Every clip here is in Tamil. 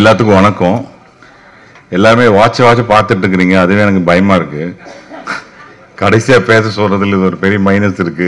எல்லாத்துக்கும் வணக்கம் எல்லாருமே வாட்ச வாட்ச பார்த்துட்டு இருக்கிறீங்க அதுவே எனக்கு பயமா இருக்கு கடைசியா பேச சொல்றதுல இது ஒரு பெரிய மைனஸ் இருக்கு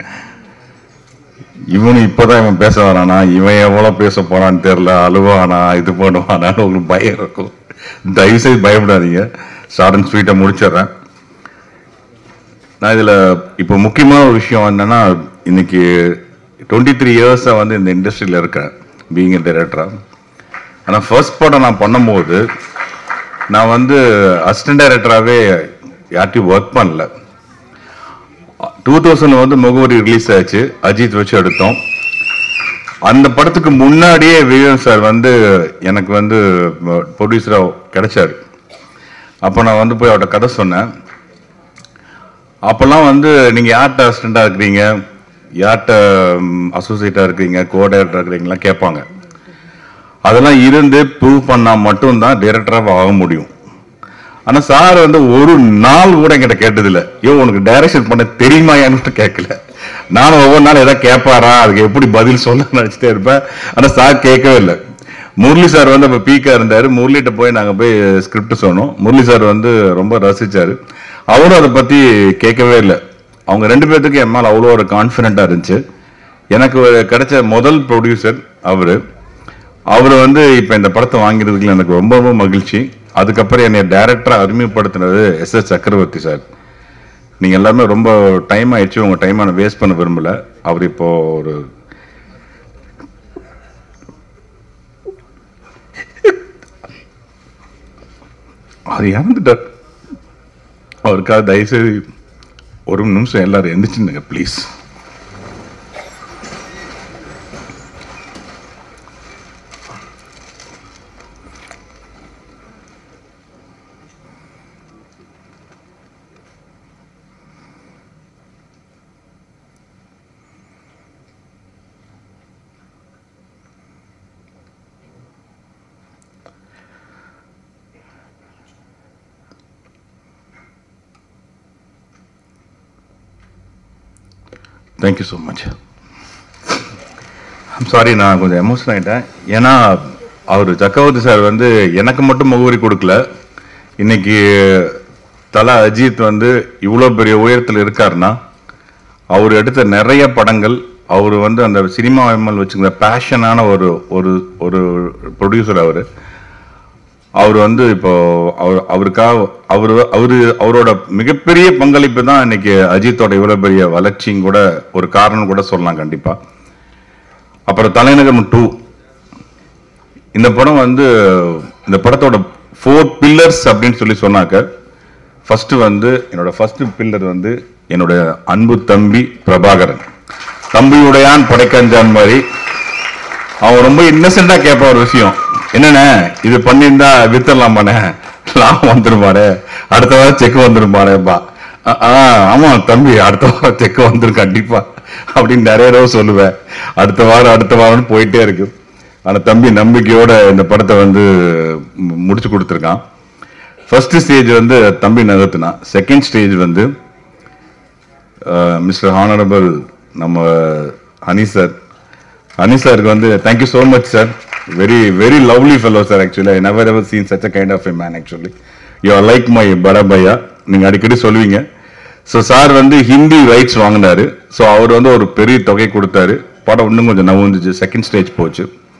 இவனு இப்பதான் இவன் பேச வரானா இவன் எவ்வளவு பேச போறான்னு தெரியல அழுவானா இது பண்ணுவானான்னு உங்களுக்கு பயம் இருக்கும் தயவு செய்து பயப்படாதீங்க ஷார்ட் அண்ட் ஸ்வீட்டை முடிச்சிடுறேன் நான் இதுல இப்போ முக்கியமான ஒரு விஷயம் என்னன்னா இன்னைக்கு டுவெண்ட்டி த்ரீ இயர்ஸா வந்து இந்த இண்டஸ்ட்ரியில இருக்கேன் பீயிங் டைரக்டரா ஆனா ஃபர்ஸ்ட் படம் நான் பண்ணும்போது நான் வந்து அசிஸ்டன்ட் டைரக்டராகவே யார்ட்டையும் ஒர்க் பண்ணல டூ தௌசண்ட் வந்து முகவரி ரிலீஸ் ஆச்சு அஜித் வச்சு எடுத்தோம் அந்த படத்துக்கு முன்னாடியே விவேக் சார் வந்து எனக்கு வந்து ப்ரொடியூசராக கிடைச்சாரு அப்போ நான் வந்து போய் அவர்கிட்ட கதை சொன்னேன் அப்போல்லாம் வந்து நீங்கள் யார்கிட்ட அசிஸ்டண்ட்டாக இருக்கிறீங்க யார்கிட்ட அசோசியேட்டாக இருக்கிறீங்க கோடைரக்டராக இருக்கிறீங்களா கேட்பாங்க அதெல்லாம் இருந்து ப்ரூவ் பண்ணால் மட்டும்தான் டைரக்டராக ஆக முடியும் ஆனா சார் வந்து ஒரு நாள் கூட என்கிட்ட கேட்டதில்ல ஐயோ உனக்கு டைரக்ஷன் பண்ண தெரியுமாயான்னு கேட்கல நானும் ஒவ்வொரு நாள் ஏதாவது கேட்பாரா அதுக்கு எப்படி பதில் சொல்ல நினைச்சிட்டே இருப்பேன் ஆனா சார் கேட்கவே இல்லை முரளி சார் வந்து அப்ப பீக்கா இருந்தாரு முரளிட்ட போய் நாங்க போய் ஸ்கிரிப்ட் சொன்னோம் முரளி சார் வந்து ரொம்ப ரசிச்சாரு அவரும் அதை பத்தி கேட்கவே இல்லை அவங்க ரெண்டு பேர்த்துக்கு என் மேல அவ்வளோ ஒரு கான்பிடண்டா இருந்துச்சு எனக்கு ஒரு கிடைச்ச முதல் ப்ரொடியூசர் அவரு அவர் வந்து இப்ப இந்த படத்தை வாங்கிறதுக்கு எனக்கு ரொம்ப ரொம்ப மகிழ்ச்சி அதுக்கப்புறம் என்னை டைரக்டரா அறிமுகப்படுத்தினது எஸ் எஸ் சக்கரவர்த்தி சார் நீங்க எல்லாமே ரொம்ப டைம் ஆயிடுச்சு உங்க டைம் நான் வேஸ்ட் பண்ண விரும்பல அவர் இப்போ ஒரு அவர் இறந்துட்டார் அவருக்காக தயவுசெய்து ஒரு நிமிஷம் எல்லாரும் எந்திரிச்சுங்க please thank you so much sorry நான் கொஞ்சம் எமோஷன் ஆயிட்டேன் ஏன்னா அவர் சக்கரவர்த்தி சார் வந்து எனக்கு மட்டும் முகவரி கொடுக்கல இன்னைக்கு தல அஜித் வந்து இவ்வளோ பெரிய உயரத்தில் இருக்காருன்னா அவர் எடுத்த நிறைய படங்கள் அவர் வந்து அந்த சினிமா எம்எல் வச்சுக்கிற பேஷனான ஒரு ஒரு ஒரு ப்ரொடியூசர் அவர் அவர் வந்து இப்போ அவர் அவருக்காக அவர் அவரு அவரோட மிகப்பெரிய பங்களிப்பு தான் இன்னைக்கு அஜித்தோட இவ்வளவு பெரிய வளர்ச்சியும் கூட ஒரு காரணம் கூட சொல்லலாம் கண்டிப்பா அப்புறம் தலைநகரம் டூ இந்த படம் வந்து இந்த படத்தோட ஃபோர் பில்லர்ஸ் அப்படின்னு சொல்லி சொன்னாக்க ஃபர்ஸ்ட் வந்து என்னோட ஃபர்ஸ்ட் பில்லர் வந்து என்னோட அன்பு தம்பி பிரபாகரன் தம்பியுடையான் படைக்கஞ்சான் மாதிரி அவன் ரொம்ப இன்னசென்டா கேட்பான் ஒரு விஷயம் என்னண்ணே இது பண்ணியிருந்தா வித்தரலாமாண்ணே லாபம் வந்துருமாரு அடுத்த வாரம் செக் வந்துருமாருப்பா ஆமா தம்பி அடுத்த வாரம் செக் வந்துரும் கண்டிப்பா அப்படின்னு நிறைய தடவை சொல்லுவேன் அடுத்த வாரம் அடுத்த வாரம்னு போயிட்டே இருக்கு ஆனா தம்பி நம்பிக்கையோட இந்த படத்தை வந்து மு- முடிச்சு கொடுத்துருக்கான் ஃபர்ஸ்ட் ஸ்டேஜ் வந்து தம்பி நகர்த்தினா செகண்ட் ஸ்டேஜ் வந்து மிஸ்டர் ஹானரபிள் நம்ம ஹனி சார் ஹனி சாருக்கு வந்து thank you so much sir very very lovely fellow sir actually I never ever seen such a kind of a man actually you are like my பட பையா நீங்கள் அடிக்கடி சொல்லுவீங்க ஸோ சார் வந்து ஹிந்தி ரைட்ஸ் வாங்கினாரு ஸோ அவர் வந்து ஒரு பெரிய தொகை கொடுத்தாரு படம் இன்னும் கொஞ்சம் நவுந்துச்சு செகண்ட் ஸ்டேஜ் போச்சு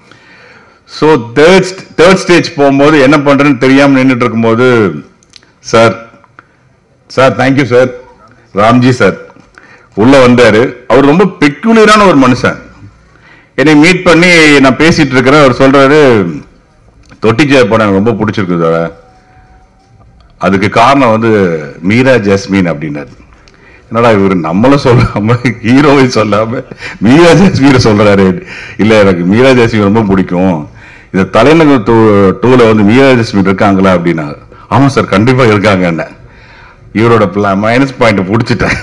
ஸோ தேர்ட் தேர்ட் ஸ்டேஜ் போகும்போது என்ன பண்றேன்னு தெரியாம நின்றுட்டு இருக்கும்போது sir sir thank you sir Ramji sir உள்ள வந்தாரு அவர் ரொம்ப பெக்குலியரான ஒரு மனுஷன் என்னை மீட் பண்ணி நான் பேசிட்டு இருக்கிறேன் அவர் சொல்றாரு தொட்டிச்சே படம் எனக்கு ரொம்ப பிடிச்சிருக்கு சார் அதுக்கு காரணம் வந்து மீரா ஜாஸ்மின் அப்படின்னாரு என்னடா இவர் நம்மள சொல்லாம ஹீரோவை சொல்லாம மீரா ஜாஸ்மீனை சொல்றாரு இல்ல எனக்கு மீரா ஜாஸ்மின் ரொம்ப பிடிக்கும் இந்த தலைநகர் டூ- டூல வந்து மீரா ஜாஸ்மின் இருக்காங்களா அப்படின்னா ஆமா சார் கண்டிப்பா இருக்காங்க என்ன இவரோட மைனஸ் பாயிண்ட் பிடிச்சிட்டேன்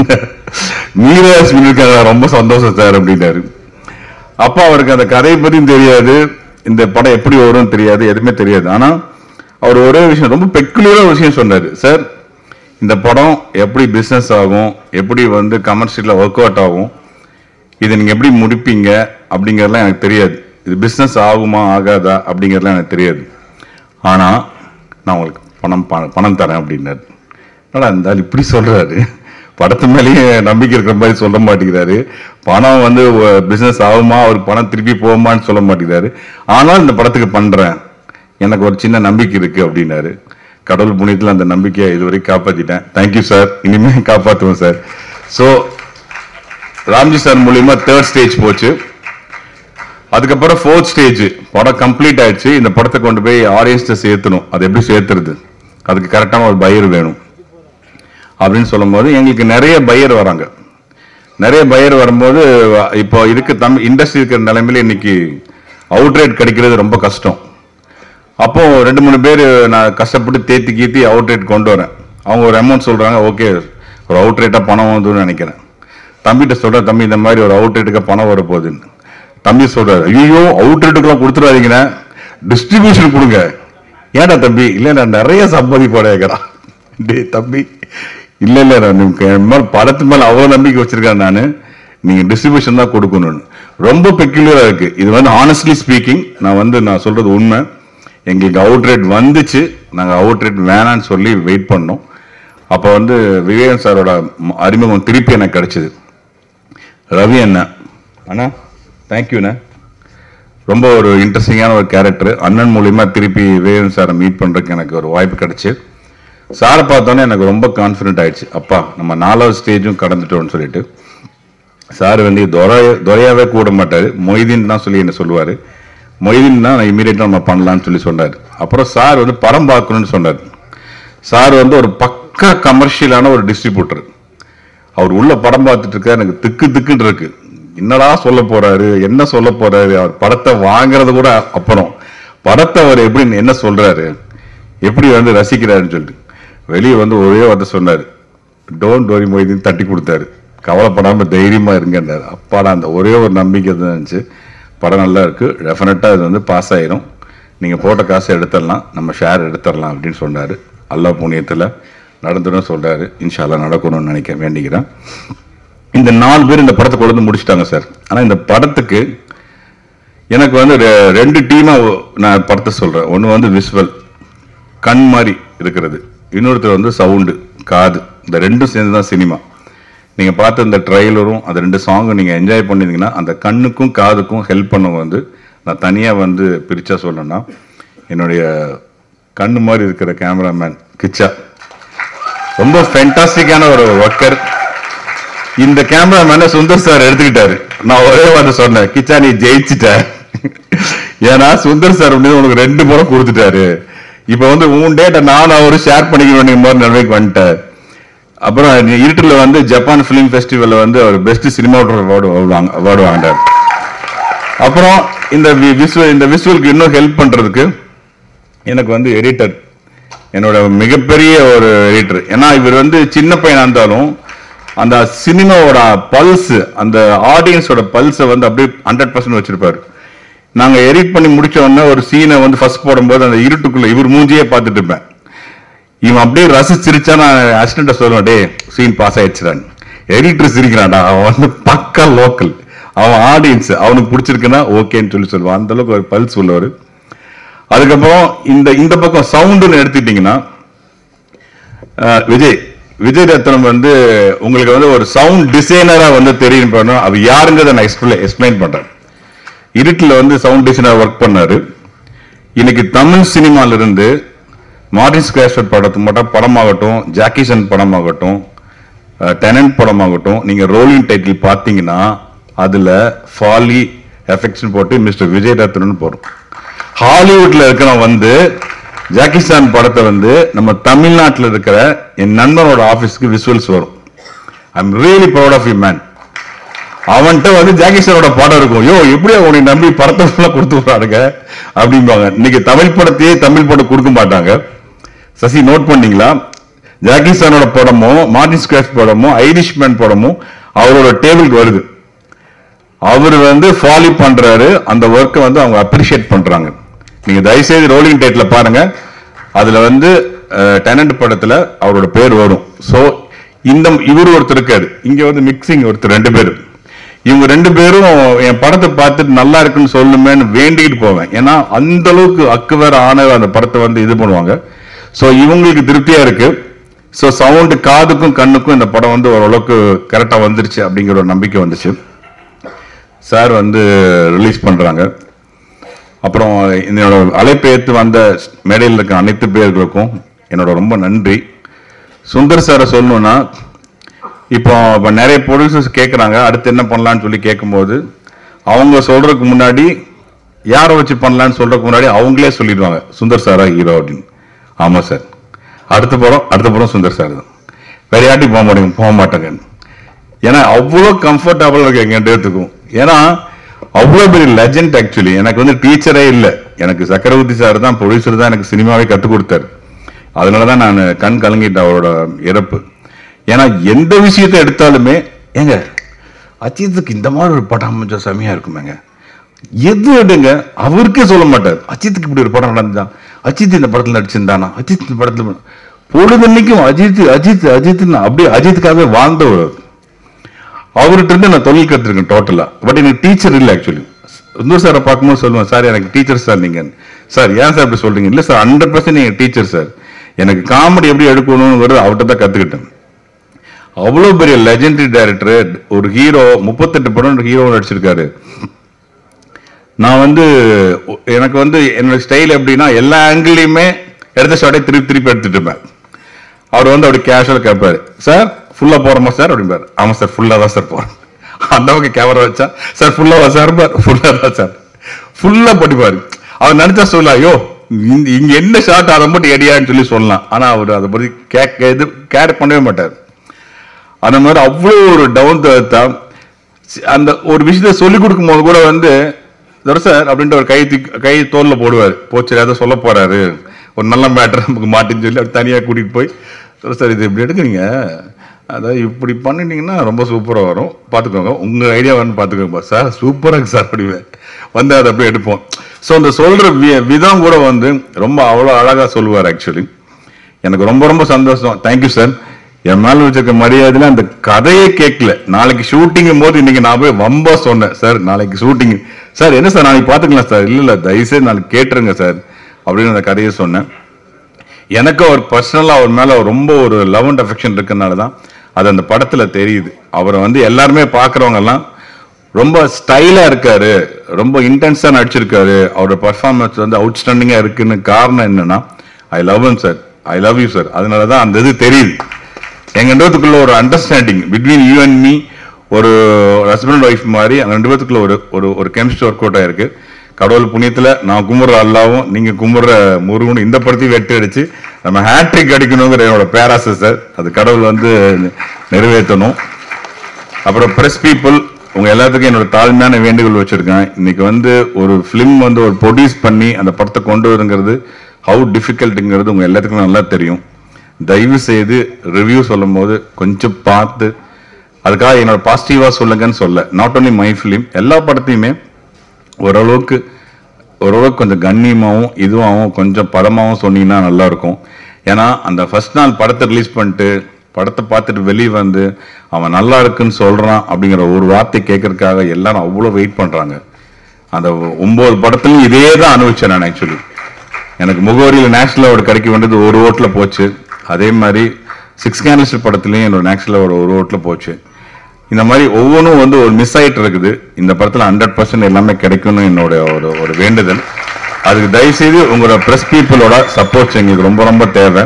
மீரா ஜாஸ்மின் இருக்காங்க ரொம்ப சந்தோஷம் சார் அப்படின்னாரு அப்பா அவருக்கு அந்த கதையை பத்தியும் தெரியாது இந்த படம் எப்படி வரும்னு தெரியாது எதுவுமே தெரியாது ஆனா அவர் ஒரே விஷயம் ரொம்ப பெக்குலியரா விஷயம் சொன்னாரு சார் இந்த படம் எப்படி பிசினஸ் ஆகும் எப்படி வந்து கமர்ஷியலா ஒர்க் அவுட் ஆகும் இதை நீங்க எப்படி முடிப்பீங்க அப்படிங்கறதெல்லாம் எனக்கு தெரியாது இது பிஸ்னஸ் ஆகுமா ஆகாதா அப்படிங்கிறதுலாம் எனக்கு தெரியாது ஆனால் நான் உங்களுக்கு பணம் ப- பணம் தரேன் அப்படின்னாரு என்னடா இருந்தாலும் இப்படி சொல்றாரு படத்து மேலேயே நம்பிக்கை இருக்கிற மாதிரி சொல்ல மாட்டேங்கிறாரு பணம் வந்து பிசினஸ் ஆகுமா அவருக்கு பணம் திருப்பி போகுமான்னு சொல்ல மாட்டேங்கிறாரு ஆனால் இந்த படத்துக்கு பண்றேன் எனக்கு ஒரு சின்ன நம்பிக்கை இருக்கு அப்படின்னாரு கடவுள் புண்ணியத்தில் அந்த நம்பிக்கையை இதுவரைக்கும் காப்பாத்திட்டேன் தேங்க்யூ சார் இனிமே காப்பாற்றுவேன் சார் ஸோ ராம்ஜி சார் மூலியமா தேர்ட் ஸ்டேஜ் போச்சு அதுக்கப்புறம் ஃபோர்த் ஸ்டேஜ் படம் கம்ப்ளீட் ஆயிடுச்சு இந்த படத்தை கொண்டு போய் ஆடியன்ஸ்ட சேர்த்தணும் அது எப்படி சேர்த்துறது அதுக்கு கரெக்டான ஒரு பையர் வேணும் அப்படின்னு சொல்லும்போது எங்களுக்கு நிறைய பையர் வராங்க நிறைய பையர் வரும்போது இப்போ இருக்க தமிழ் இண்டஸ்ட்ரி இருக்கிற நிலைமையில இன்னைக்கு அவுட் ரேட் கிடைக்கிறது ரொம்ப கஷ்டம் அப்போ ரெண்டு மூணு பேர் நான் கஷ்டப்பட்டு தேத்தி கீத்தி அவுட் ரேட் கொண்டு வரேன் அவங்க ஒரு அமௌண்ட் சொல்றாங்க ஓகே ஒரு அவுட் ரேட்டா பணம் வந்துன்னு நினைக்கிறேன் தம்பிகிட்ட சொல்றேன் தம்பி இந்த மாதிரி ஒரு அவுட் ரேட்டுக்கு பணம் வர போகுதுன்னு தம்பி சொல்றாரு ஐயோ அவுட் ரேட்டுக்குலாம் கொடுத்துடாதீங்கண்ணே டிஸ்ட்ரிபியூஷன் கொடுங்க ஏன்டா தம்பி இல்லை நான் நிறைய சம்பாதிப்போட கேட்கறான் டேய் தம்பி இல்ல இல்ல நான் உனக்கு என் மேல படத்து மேல அவ்வளவு நம்பிக்கை வச்சிருக்கேன் நானு நீங்க டிஸ்ட்ரிபியூஷன் தான் கொடுக்கணும்னு ரொம்ப பெக்யூலரா இருக்கு இது வந்து ஆனஸ்ட்லி ஸ்பீக்கிங் நான் வந்து நான் சொல்றது உண்மை எங்களுக்கு அவுட் ரேட் வந்துச்சு நாங்க அவுட் ரேட் வேணான்னு சொல்லி வெயிட் பண்ணோம் அப்ப வந்து விவேகன் சாரோட ம- அறிமுகம் திருப்பி எனக்கு கிடைச்சது ரவி அண்ணா அண்ணா தேங்க்யூண்ணா ரொம்ப ஒரு இன்ட்ரெஸ்டிங்கான ஒரு கேரக்டர் அண்ணன் மூலியமா திருப்பி விவேகன் சாரை மீட் பண்றதுக்கு எனக்கு ஒரு வாய்ப்பு கிடைச்சு சாரை பார்த்தோன்னே எனக்கு ரொம்ப கான்ஃபிடென்ட் ஆயிடுச்சு அப்பா நம்ம நாலாவது ஸ்டேஜும் கடந்துட்டோம்னு சொல்லிட்டு சார் வந்து துரைய துரையாவே கூட மாட்டாரு மொய்தீன் தான் சொல்லி என்ன சொல்லுவாரு மொய்தீன் தான் இமீடியட்டா நம்ம பண்ணலாம்னு சொல்லி சொன்னார் அப்புறம் சார் வந்து படம் பார்க்கணும்னு சொன்னார் சார் வந்து ஒரு பக்கா கமர்ஷியலான ஒரு டிஸ்ட்ரிபியூட்டர் அவர் உள்ள படம் பார்த்துட்டு இருக்க எனக்கு திக்கு திக்குன்னு இருக்கு என்னடா சொல்ல போறாரு என்ன சொல்ல போறாரு அவர் படத்தை வாங்குறது கூட அப்புறம் படத்தை அவர் எப்படி என்ன சொல்றாரு எப்படி வந்து ரசிக்கிறாருன்னு சொல்லிட்டு வெளியே வந்து ஒரே வார்த்தை சொன்னாரு டோன்ட் டோரி மொய்தீன் தட்டி கொடுத்தாரு கவலைப்படாம தைரியமா இருங்கன்னாரு அப்பாடா அந்த ஒரே ஒரு நம்பிக்கை தான் இருந்துச்சு படம் நல்லா இருக்கு டெஃபினட்டா இது வந்து பாஸ் ஆயிரும் நீங்க போட்ட காசை எடுத்துடலாம் நம்ம ஷேர் எடுத்துடலாம் அப்படின்னு சொன்னாரு அல்லாஹ் புண்ணியத்துல நடந்துடும் சொல்றாரு இன்ஷால்லா நடக்கணும்னு நினைக்க வேண்டிக்கிறேன் இந்த நாலு பேர் இந்த படத்தை கொண்டு வந்து முடிச்சிட்டாங்க சார் ஆனா இந்த படத்துக்கு எனக்கு வந்து ரெ- ரெண்டு டீமா நான் படத்தை சொல்றேன் ஒன்னு வந்து விஸ்வல் கண் மாதிரி இருக்கிறது இன்னொருத்தர் வந்து சவுண்டு காது இந்த ரெண்டும் சேர்ந்து தான் சினிமா நீங்க பார்த்த இந்த ட்ரைலரும் அந்த ரெண்டு சாங்கும் நீங்க என்ஜாய் பண்ணிருந்தீங்கன்னா அந்த கண்ணுக்கும் காதுக்கும் ஹெல்ப் பண்ணவங்க வந்து நான் தனியா வந்து பிரிச்சா சொல்லணும்னா என்னுடைய கண்ணு மாதிரி இருக்கிற கேமராமேன் கிச்சா ரொம்ப ஃபென்டாஸ்டிக்கான ஒரு ஒர்க்கர் இந்த கேமராமேனை சுந்தர் சார் எடுத்துக்கிட்டாரு நான் ஒரே வார்த்தை சொன்னேன் கிச்சா நீ ஜெயிச்சிட்ட ஏன்னா சுந்தர் சார் வந்து உனக்கு ரெண்டு முறை கொடுத்துட்டாரு இப்ப வந்து உன் டேட்டை நானும் அவரு ஷேர் பண்ணிக்க வேண்டிய மாதிரி நிலைமைக்கு வந்துட்டேன் அப்புறம் நீ இருட்டுல வந்து ஜப்பான் ஃபிலிம் ஃபெஸ்டிவல்ல வந்து அவர் பெஸ்ட் சினிமாட்டோர் அவார்டு வாங்க அவார்டு வாங்கினார் அப்புறம் இந்த விசுவல் இந்த விசுவலுக்கு இன்னும் ஹெல்ப் பண்றதுக்கு எனக்கு வந்து எடிட்டர் என்னோட மிகப்பெரிய ஒரு எடிட்டர் ஏன்னா இவர் வந்து சின்ன பையனா இருந்தாலும் அந்த சினிமாவோட பல்ஸ் அந்த ஆடியன்ஸோட பல்ஸை வந்து அப்படியே ஹண்ட்ரட் பர்சன்ட் வச்சிருப்பாரு நாங்க எடிட் பண்ணி முடிச்ச உடனே ஒரு சீனை வந்து ஃபர்ஸ்ட் போடும்போது அந்த இருட்டுக்குள்ள இவர் மூஞ்சியே பார்த்துட்டு இருப்பேன் இவன் அப்படியே ரசிச்சிருச்சா நான் அசிஸ்டண்ட சொல்லுவேன் டே சீன் பாஸ் ஆயிடுச்சுடான்னு எடிட்டர் சிரிக்கிறான்டா அவன் வந்து பக்கா லோக்கல் அவன் ஆடியன்ஸ் அவனுக்கு பிடிச்சிருக்குன்னா ஓகேன்னு சொல்லி சொல்லுவான் அந்த அளவுக்கு ஒரு பல்ஸ் உள்ளவர் அதுக்கப்புறம் இந்த இந்த பக்கம் சவுண்டுன்னு எடுத்துக்கிட்டீங்கன்னா அஹ், விஜய் விஜய் ரத்னம் வந்து உங்களுக்கு வந்து ஒரு சவுண்ட் டிசைனரா வந்து தெரியும் பண்ணணும் அது யாருங்கிறத நான் எக்ஸ்பிளை எக்ஸ்பிளைன் பண்றேன் இருட்டில் வந்து சவுண்ட் டிசைனர் ஒர்க் பண்ணாரு இன்னைக்கு தமிழ் சினிமால இருந்து மார்டின் ஸ்கிராஷ்வர்ட் படத்து மட்டும் படமாகட்டும் ஜாக்கிசன் படமாகட்டும் டெனன்ட் படமாகட்டும் நீங்க ரோலிங் டைட்டில் பார்த்தீங்கன்னா அதுல ஃபாலி எஃபெக்ட்ஸ் போட்டு மிஸ்டர் விஜய் ரத்னன் போடும் ஹாலிவுட்ல இருக்கிறவன் வந்து ஜாக்கிஸ்தான் படத்தை வந்து நம்ம தமிழ்நாட்டில் இருக்கிற என் நண்பனோட ஆபீஸ்க்கு விசுவல்ஸ் வரும் I am really proud of you man அவன்கிட்ட வந்து ஜாக்கிஸ்தானோட படம் இருக்கும் யோ எப்படியா உன்னை நம்பி படத்தை ஃபுல்லா கொடுத்து விடுறானுங்க அப்படிம்பாங்க இன்னைக்கு தமிழ் படத்தையே தமிழ் படம் கொடுக்க மாட்டாங்க சசி நோட் பண்ணீங்களா ஜாக்கிஸ்தானோட படமும் மார்டின் ஸ்கிராஃப்ட் படமும் ஐரிஷ் மேன் படமும் அவரோட டேபிளுக்கு வருது அவர் வந்து ஃபாலோ பண்றாரு அந்த ஒர்க்கை வந்து அவங்க அப்ரிஷியேட் பண்றாங்க நீங்க தயவுசெய்து ரோலிங் டைட்ல பாருங்க அதுல வந்து டெனன்ட் படத்துல அவரோட பேர் வரும் சோ இந்த இவர் ஒருத்தர் இருக்காரு இங்க வந்து மிக்சிங் ஒருத்தர் ரெண்டு பேர் இவங்க ரெண்டு பேரும் என் படத்தை பார்த்துட்டு நல்லா இருக்குன்னு சொல்லணுமேன்னு வேண்டிக்கிட்டு போவேன் ஏன்னா அந்த அளவுக்கு அக்குவேர் ஆன அந்த படத்தை வந்து இது பண்ணுவாங்க ஸோ இவங்களுக்கு திருப்தியா இருக்கு ஸோ சவுண்டு காதுக்கும் கண்ணுக்கும் இந்த படம் வந்து ஓரளவுக்கு கரெக்டாக வந்துருச்சு அப்படிங்கிற ஒரு நம்பிக்கை வந்துச்சு சார் வந்து ரிலீஸ் பண்றாங்க அப்புறம் என்னோட அழைப்பு ஏற்று வந்த மேடையில் இருக்க அனைத்து பேர்களுக்கும் என்னோட ரொம்ப நன்றி சுந்தர் சாரை சொல்லணும்னா இப்போ இப்போ நிறைய ப்ரொடியூசர்ஸ் கேட்குறாங்க அடுத்து என்ன பண்ணலான்னு சொல்லி கேட்கும்போது அவங்க சொல்றதுக்கு முன்னாடி யாரை வச்சு பண்ணலான்னு சொல்றதுக்கு முன்னாடி அவங்களே சொல்லிடுவாங்க சுந்தர் சாரா ஹீரோ அப்படின்னு ஆமா சார் அடுத்த படம் அடுத்த படம் சுந்தர் சார் தான் வேற யாட்டி போக மாட்டேங்க போக மாட்டேங்க ஏன்னா அவ்வளோ கம்ஃபர்டபுள் இருக்கு எங்க இடத்துக்கும் ஏன்னா அவ்வளோ பெரிய லெஜண்ட் ஆக்சுவலி எனக்கு வந்து டீச்சரே இல்லை எனக்கு சக்கரவர்த்தி சார் தான் ப்ரொடியூசர் தான் எனக்கு சினிமாவே கற்றுக் கொடுத்தாரு அதனால தான் நான் கண் கலங்கிட்டேன் அவரோட இறப்பு ஏன்னா எந்த விஷயத்தை எடுத்தாலுமே ஏங்க அஜித்துக்கு இந்த மாதிரி ஒரு படம் அமைஞ்சா செமையா இருக்குமேங்க எது எடுங்க அவருக்கே சொல்ல மாட்டார் அஜித்துக்கு இப்படி ஒரு படம் நடந்துதான் அஜித் இந்த படத்துல நடிச்சிருந்தானா அஜித் இந்த படத்துல பொழுதன்னைக்கும் அஜித் அஜித் அஜித்னு அப்படியே அஜித்துக்காகவே வாழ்ந்தவர் அவர். அவர்கிட்ட இருந்து நான் தொழில் கற்றுருக்கேன் டோட்டலா பட் எனக்கு டீச்சர் இல்லை ஆக்சுவலி சுந்தர் சாரை பார்க்கும்போது சொல்லுவேன் சார் எனக்கு டீச்சர் சார் நீங்க சார் ஏன் சார் இப்படி சொல்றீங்க இல்லை சார் ஹண்ட்ரட் பர்சன்ட் நீங்க டீச்சர் சார் எனக்கு காமெடி எப்படி எடுக்கணுங்கிறது அவர்கிட்ட தான் கத்துக்கிட்டேன் அவ்வளோ பெரிய லெஜெண்டரி டைரக்டர் ஒரு ஹீரோ முப்பத்தெட்டு படம் ஹீரோ நடிச்சிருக்காரு நான் வந்து ஒ- எனக்கு வந்து என்னோட ஸ்டைல் எப்படின்னா எல்லா ஆங்கிள்லையுமே எடுத்த ஷாட்டை திருப்பி திருப்பி எடுத்துட்டு இருப்பேன் அவர் வந்து அப்படி கேஷுவல் கேட்பாரு சார் ஃபுல்லா போறோமா சார் அப்படிம்பாரு ஆமா சார் ஃபுல்லா தான் சார் போறோம் அந்த பக்கம் கேமரா வச்சா சார் ஃபுல்லாவா சார் பார் ஃபுல்லா தான் சார் ஃபுல்லா படிப்பாரு அவர் நினைச்சா சொல்லலாம் ஐயோ இங்க இங்க என்ன ஷாட் அதை மட்டும் எடியான்னு சொல்லி சொல்லலாம் ஆனா அவர் அதை பத்தி கேட்க இது கேர் பண்ணவே மாட்டார் அந்த மாதிரி அவ்வளோ ஒரு டவுன் தான் அந்த ஒரு விஷயத்த சொல்லி கொடுக்கும் போது கூட வந்து "தர சார் அப்படின்ட்டு ஒரு கை தூக்கி- கை தோல்ல போடுவார் போச்சு ஏதோ சொல்ல போறாரு ஒரு நல்ல மேட்டர் நமக்கு மாட்டின்னு சொல்லி அப்படி தனியாக கூட்டிட்டு போய் "தர சார் இது இப்படி எடுக்கிறீங்க அதாவது இப்படி பண்ணிட்டீங்கன்னா ரொம்ப சூப்பராக வரும் பார்த்துக்கோங்க உங்கள் ஐடியா வந்து பார்த்துக்கோங்க சார் சூப்பராக இருக்கு சார் அப்படிவேன் வந்து அதை அப்படியே எடுப்போம் ஸோ அந்த சொல்கிற விதம் கூட வந்து ரொம்ப அவ்வளோ அழகாக சொல்லுவார் ஆக்சுவலி எனக்கு ரொம்ப ரொம்ப சந்தோஷம் தேங்க்யூ சார் என் மேல வச்சிருக்க மரியாதையில அந்த கதையே கேட்கல நாளைக்கு ஷூட்டிங்கும் போது இன்னைக்கு நான் போய் வம்பா சொன்னேன் சார் நாளைக்கு ஷூட்டிங் சார் என்ன சார் நாளைக்கு பாத்துக்கலாம் சார் இல்ல இல்ல தயவுசெய்து நாளைக்கு கேட்டுருங்க சார் அப்படின்னு அந்த கதையை சொன்னேன் எனக்கு அவர் பர்சனலா அவர் மேல ரொம்ப ஒரு லவ் அண்ட் அஃபெக்ஷன் இருக்கனால தான் அது அந்த படத்துல தெரியுது அவரை வந்து எல்லாருமே பாக்குறவங்க எல்லாம் ரொம்ப ஸ்டைலா இருக்காரு ரொம்ப இன்டென்ஸா நடிச்சிருக்காரு அவரோட பர்ஃபார்மன்ஸ் வந்து அவுட்ஸ்டாண்டிங்கா இருக்குன்னு காரணம் என்னன்னா I love him sir I love you sir அதனால தான் அந்த இது தெரியுது எங்க ரெண்டு பேத்துக்குள்ள ஒரு understanding between you and me ஒரு ஹஸ்பண்ட் ஒய்ஃப் மாதிரி அந்த ரெண்டு பேத்துக்குள்ள ஒரு ஒரு ஒரு கெமிஸ்ட்ரி ஒர்க் அவுட் ஆயிருக்கு கடவுள் புண்ணியத்துல நான் கும்பிடுற அல்லாவும் நீங்க கும்பிடுற முருகனும் இந்த படத்தையும் வெட்டி அடிச்சு நம்ம ஹேட்ரிக் அடிக்கணுங்கிற என்னோட பேராசை சார் அது கடவுள் வந்து நிறைவேற்றணும் அப்புறம் பிரஸ் பீப்புள் உங்க எல்லாத்துக்கும் என்னோட தாழ்மையான வேண்டுகோள் வச்சிருக்கேன் இன்னைக்கு வந்து ஒரு ஃபிலிம் வந்து ஒரு ப்ரொடியூஸ் பண்ணி அந்த படத்தை கொண்டு வருங்கிறது ஹவு டிஃபிகல்ட்டுங்கிறது உங்க எல்லாத்துக்கும் நல்லா தெரியும் தயவு செய்து ரிவ்யூ சொல்லும் போது கொஞ்சம் பார்த்து அதுக்காக என்னோட பாசிட்டிவா சொல்லுங்கன்னு சொல்ல நாட் only மை ஃபிலிம் எல்லா படத்தையுமே ஓரளவுக்கு ஓரளவுக்கு கொஞ்சம் கண்ணியமாகவும் இதுவாகவும் கொஞ்சம் பதமாகவும் சொன்னீங்கன்னா நல்லா இருக்கும் ஏன்னா அந்த ஃபர்ஸ்ட் நாள் படத்தை ரிலீஸ் பண்ணிட்டு படத்தை பார்த்துட்டு வெளியே வந்து அவன் நல்லா இருக்குன்னு சொல்றான் அப்படிங்கிற ஒரு வார்த்தை கேட்கறதுக்காக எல்லாரும் அவ்வளோ வெயிட் பண்றாங்க அந்த ஒன்பது படத்துலையும் இதே தான் அனுபவிச்சேன் நான் ஆக்சுவலி எனக்கு முகவரியில் நேஷனல் அவார்டு கிடைக்க வேண்டியது ஒரு ஓட்டில் போச்சு அதே மாதிரி சிக்ஸ் கேனலிஸ்ட் படத்துலையும் என்னோட நேஷனல் அவார்டு ஒரு ஓட்டில் போச்சு இந்த மாதிரி ஒவ்வொன்றும் வந்து ஒரு மிஸ் ஆயிட்டு இருக்குது இந்த படத்தில் ஹண்ட்ரட் பர்சன்ட் எல்லாமே கிடைக்கும்னு என்னோட ஒரு ஒரு வேண்டுதல் அதுக்கு தயவுசெய்து உங்களோட ப்ரெஸ் பீப்புளோட சப்போர்ட்ஸ் எங்களுக்கு ரொம்ப ரொம்ப தேவை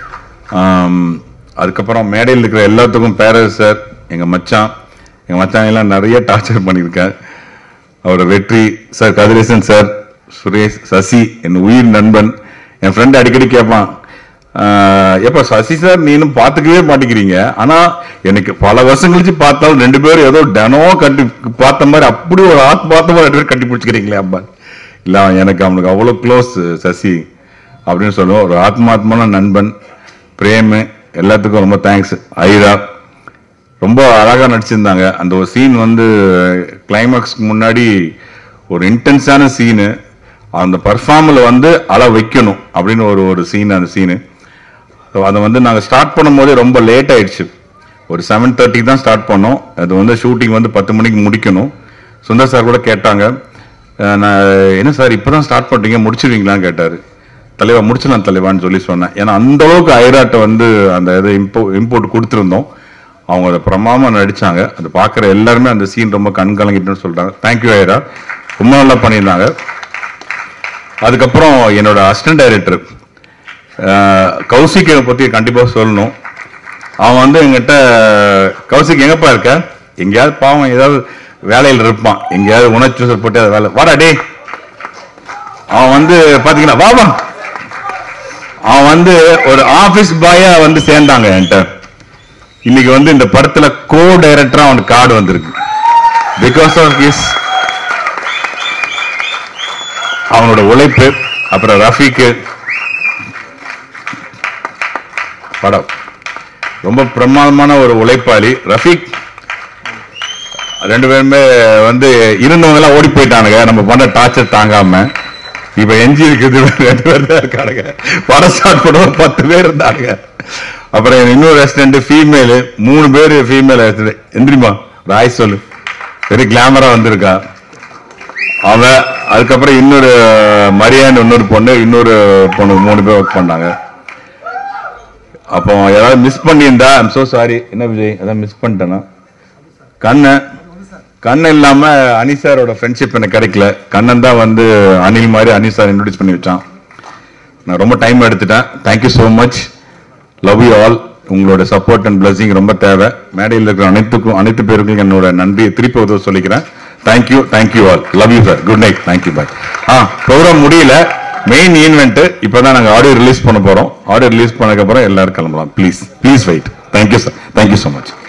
ஆம், அதுக்கப்புறம் மேடையில் இருக்கிற எல்லாத்துக்கும் பேரஸ் சார் எங்கள் மச்சான் எங்கள் மச்சான் எல்லாம் நிறைய டார்ச்சர் பண்ணியிருக்கேன் அவரோட வெற்றி சார் கதிரேசன் சார் சுரேஷ் சசி என் உயிர் நண்பன் என் ஃப்ரெண்ட் அடிக்கடி கேட்பான் ஆஹ், எப்ப சசி சார் நீனும் பார்த்துக்கவே மாட்டேங்கிறீங்க ஆனா எனக்கு பல வருஷம் கழிச்சு பார்த்தாலும் ரெண்டு பேரும் ஏதோ தினம் கட்டி பார்த்த மாதிரி அப்படி ஒரு ஆத் பார்த்த மாதிரி ரெண்டு பேரும் கட்டி பிடிச்சிக்கிறீங்களே அப்பா இல்ல அவன் எனக்கு அவனுக்கு அவ்வளோ க்ளோஸ் சசி அப்படின்னு சொல்லுவோம் ஒரு ஆத்மாத்மான நண்பன் பிரேமு எல்லாத்துக்கும் ரொம்ப தேங்க்ஸ் ஐரா ரொம்ப அழகா நடிச்சிருந்தாங்க அந்த ஒரு சீன் வந்து கிளைமாக்ஸ்க்கு முன்னாடி ஒரு இன்டென்ஸான சீனு அந்த பர்ஃபார்மில் வந்து அழ வைக்கணும் அப்படின்னு ஒரு ஒரு சீன் அந்த சீனு அதை வந்து நாங்கள் ஸ்டார்ட் பண்ணும்போதே ரொம்ப லேட் ஆயிடுச்சு ஒரு செவன் தேர்ட்டிக்கு தான் ஸ்டார்ட் பண்ணோம் அது வந்து ஷூட்டிங் வந்து பத்து மணிக்கு முடிக்கணும் சுந்தர் சார் கூட கேட்டாங்க அஹ் நான் என்ன சார் இப்போ தான் ஸ்டார்ட் பண்ணுறீங்க முடிச்சிருவீங்களான்னு கேட்டார் தலைவா முடிச்சிடலாம் தலைவான்னு சொல்லி சொன்னேன் ஏன்னா அந்த அளவுக்கு ஐராட்டை வந்து அந்த இதை இம்போ இம்போர்ட் கொடுத்துருந்தோம் அவங்க அதை பிரமாமா நடிச்சாங்க அது பார்க்குற எல்லாருமே அந்த சீன் ரொம்ப கண் கலங்கிட்டுன்னு சொல்றாங்க தேங்க்யூ ஐரா ரொம்ப நல்லா பண்ணியிருந்தாங்க அதுக்கப்புறம் என்னோட அசிஸ்டன்ட் டைரக்டர் கௌசிக்கை பற்றி கண்டிப்பாக சொல்லணும் அவன் வந்து எங்கிட்ட கௌசிக் எங்கப்பா இருக்க எங்கேயாவது பாவம் ஏதாவது வேலையில் இருப்பான் எங்கேயாவது உணர்ச்சி போட்டு அதை வேலை வாடா டே அவன் வந்து பாத்தீங்கன்னா வா வா அவன் வந்து ஒரு ஆபீஸ் பாயா வந்து சேர்ந்தாங்க என்கிட்ட இன்னைக்கு வந்து இந்த படத்துல கோ டைரக்டரா அவனுக்கு கார்டு வந்திருக்கு பிகாஸ் ஆஃப் ஹிஸ் அவனோட உழைப்பு அப்புறம் ரஃபீக்கு படம் ரொம்ப பிரமாதமான ஒரு உழைப்பாளி ரஃபீக் ரெண்டு பேருமே வந்து இருந்தவங்க எல்லாம் ஓடி போயிட்டானுங்க நம்ம பண்ண டார்ச்சர் தாங்காம இப்ப எஞ்சி இருக்குது ரெண்டு பேர் தான் இருக்கானுங்க படம் ஸ்டார்ட் பண்ணுவோம் பத்து பேர் இருந்தானுங்க அப்புறம் இன்னொரு ரெஸ்டன்ட் ஃபீமேல் மூணு பேர் ஃபீமேல் எந்திரிமா ராய் சொல்லு வெரி கிளாமரா வந்திருக்கா அவன் அதுக்கப்புறம் இன்னொரு மரியான் இன்னொரு பொண்ணு இன்னொரு பொண்ணு மூணு பேர் ஒர்க் பண்ணாங்க அப்போ ஏதாவது மிஸ் பண்ணியிருந்தா ஐம் சோ சாரி என்ன விஜய் ஏதாவது மிஸ் பண்ணிட்டேனா கண்ணன் கண்ணன் இல்லாம அனி சாரோட ஃப்ரெண்ட்ஷிப் எனக்கு கிடைக்கல கண்ணன் தான் வந்து அனில் மாதிரி அனி சார் இன்ட்ரடியூஸ் பண்ணி வச்சான் நான் ரொம்ப டைம் எடுத்துட்டேன் thank you so much love you all உங்களோட சப்போர்ட் அண்ட் blessing ரொம்ப தேவை மேடையில் இருக்கிற அனைத்துக்கும் அனைத்து பேருக்கும் என்னோட நன்றியை திருப்பி உதவ சொல்லிக்கிறேன் thank you thank you all love you sir good night thank you bye ஆ ப்ரோக்ராம் முடியல மெயின் ஈவெண்ட் இப்போதான் நாங்கள் ஆடியோ ரிலீஸ் பண்ண போறோம் ஆடியோ ரிலீஸ் பண்ணதுக்கப்புறம் எல்லாரும் கிளம்பலாம் please please wait thank you sir thank you so much